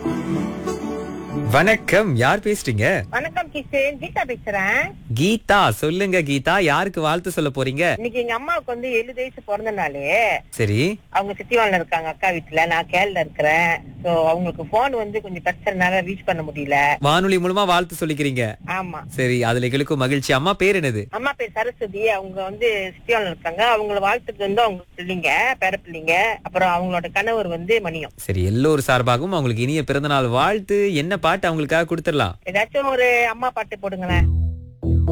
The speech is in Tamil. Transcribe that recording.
வணக்கம் யார் பேசுறீங்க வணக்கம் கிஷன் கீதா பேசுறேன் கீதா சொல்லுங்க கீதா யாருக்கு வாழ்த்து சொல்ல போறீங்க இன்னைக்கு எங்க அம்மாவுக்கு வந்து எழுபது வயசு பிறந்த நாளு சரி அவங்க சித்திவான்ல இருக்காங்க அக்கா வீட்டுல நான் கேரள இருக்கிறேன் சோ அவங்களுக்கு போன் வந்து கொஞ்சம் பிரச்சனைனால ரீச் பண்ண முடியல வானொலி மூலமா வாழ்த்து சொல்லிக்கிறீங்க ஆமா சரி அதுல எங்களுக்கும் மகிழ்ச்சி அம்மா பேர் என்னது அம்மா பேர் சரஸ்வதி அவங்க வந்து சித்திவான்ல இருக்காங்க அவங்கள வாழ்த்துக்கு வந்து அவங்க பிள்ளைங்க பேர பிள்ளைங்க அப்புறம் அவங்களோட கணவர் வந்து மணியம் சரி எல்லோரும் சார்பாகவும் அவங்களுக்கு இனிய பிறந்தநாள் வாழ்த்து என்ன பாட்டு அவங்களுக்காக கொடுத்துடலாம் ஏதாச்சும் ஒரு அம்மா பாட்டு போடுங்களேன்